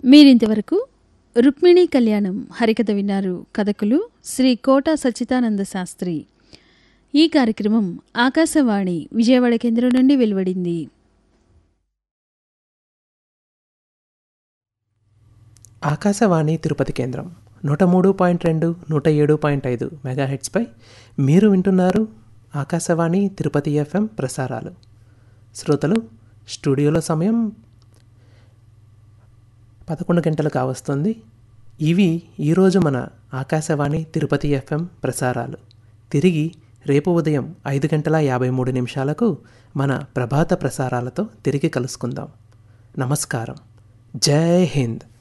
మీరింతవరకు రుక్మిణీ కళ్యాణం హరికథ విన్నారు కథకులు శ్రీ కోట సచ్చిదానంద శాస్త్రి ఈ కార్యక్రమం ఆకాశవాణి విజయవాడ కేంద్రం నుండి వెలువడింది ఆకాశవాణి తిరుపతి కేంద్రం నూట మూడు పాయింట్ రెండు నూట ఏడు పాయింట్ ఐదు మెగాహెట్స్పై మీరు వింటున్నారు ఆకాశవాణి తిరుపతి ఎఫ్ఎం ప్రసారాలు శ్రోతలు స్టూడియోలో సమయం పదకొండు గంటలు కావస్తుంది ఇవి ఈరోజు మన ఆకాశవాణి తిరుపతి ఎఫ్ఎం ప్రసారాలు తిరిగి రేపు ఉదయం ఐదు గంటల యాభై మూడు నిమిషాలకు మన ప్రభాత ప్రసారాలతో తిరిగి కలుసుకుందాం నమస్కారం జై హింద్